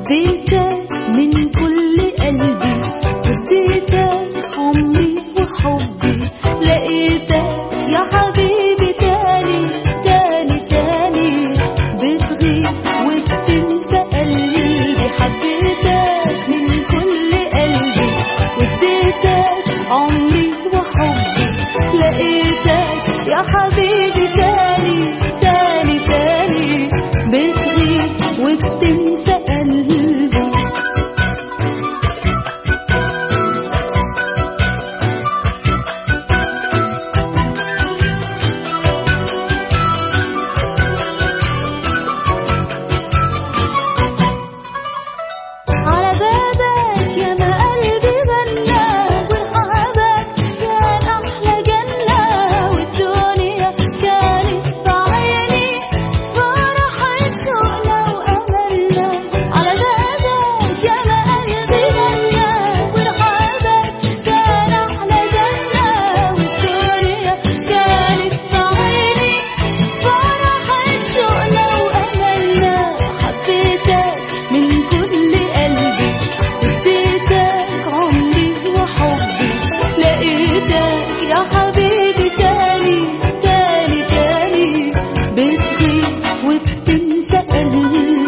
حبيتك من كل قلبي اديتك عمري وحبي لقيتك يا حبيبي تاني تاني تاني بتغيب وبتنسى قلبي حبيتك من كل قلبي واديتك عمري وحبي لقيتك يا حبيبي تاني تاني تاني بتغيب وبتنسى قلبي على بابك يا ما قلبي غنى ورحابك كان أحلى جنة والدنيا كانت في عيني فرحت شوقنا وأملنا على بابك يا ما قلبي غنى ورحابك كان أحلى جنة والدنيا كانت في عيني فرحت شوقنا وأملنا حبيتك من كل قلبي اديتك عمري وحبي لقيتك يا حبيبي تاني تاني تاني بتغيب وبتنسى قلبي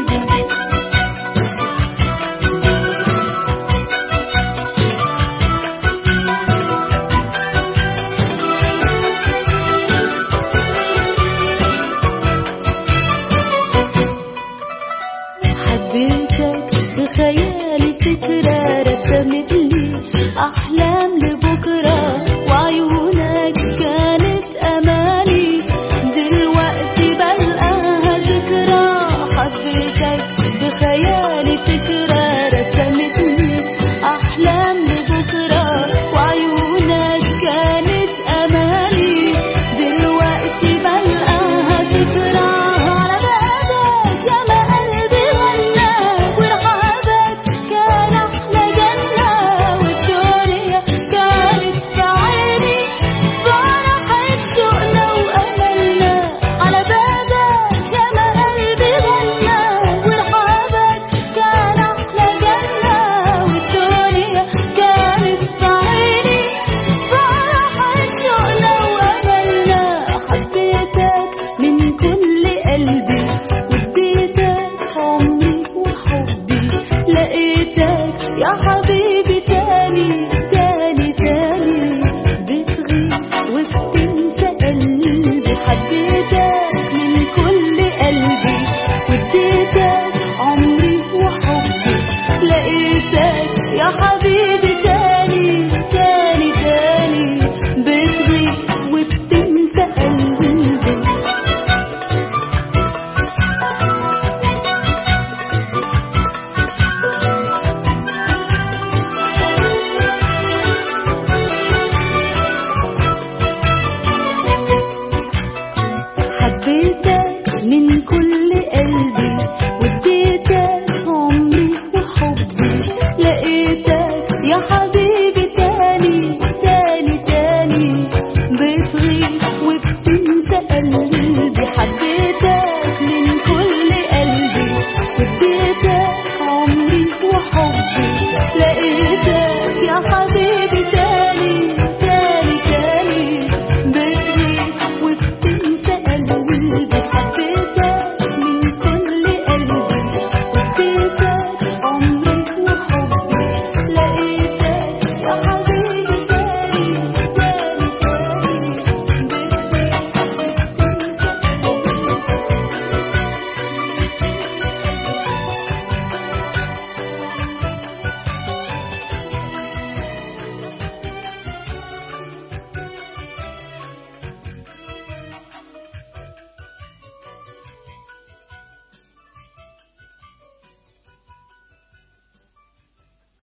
حبيتك بخيالي فكرة رسمت لي أحلى